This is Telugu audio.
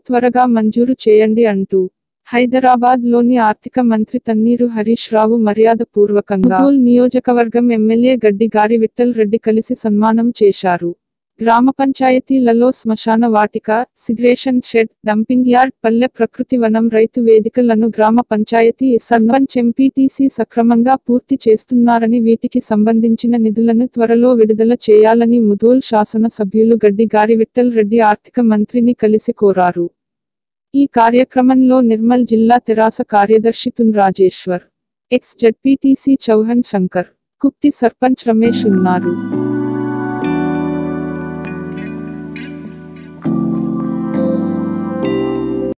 త్వరగా మంజూరు చేయండి అంటూ హైదరాబాద్ లోని ఆర్థిక మంత్రి తన్నీరు హరీష్ రావు మర్యాదపూర్వకంగా ముధోల్ నియోజకవర్గం ఎమ్మెల్యే గడ్డి గారి విఠల్ రెడ్డి కలిసి సన్మానం చేశారు గ్రామ పంచాయతీలలో శ్మశాన వాటిక సిగ్రేషన్ షెడ్ డంపింగ్ యార్డ్ పల్లె ప్రకృతి వనం రైతు వేదికలను గ్రామ పంచాయతీ సర్పంచ్ ఎంపీటీసీ సక్రమంగా పూర్తి చేస్తున్నారని వీటికి సంబంధించిన నిధులను త్వరలో విడుదల చేయాలని ముధోల్ శాసన సభ్యులు గడ్డి గారి విఠల్ రెడ్డి ఆర్థిక మంత్రిని కలిసి కోరారు ఈ కార్యక్రమంలో నిర్మల్ జిల్లా తెరాస కార్యదర్శి తున్ రాజేశ్వర్ ఎక్స్ జడ్పీటీసీ చౌహన్ శంకర్ కుప్టి సర్పంచ్ రమేష్ ఉన్నారు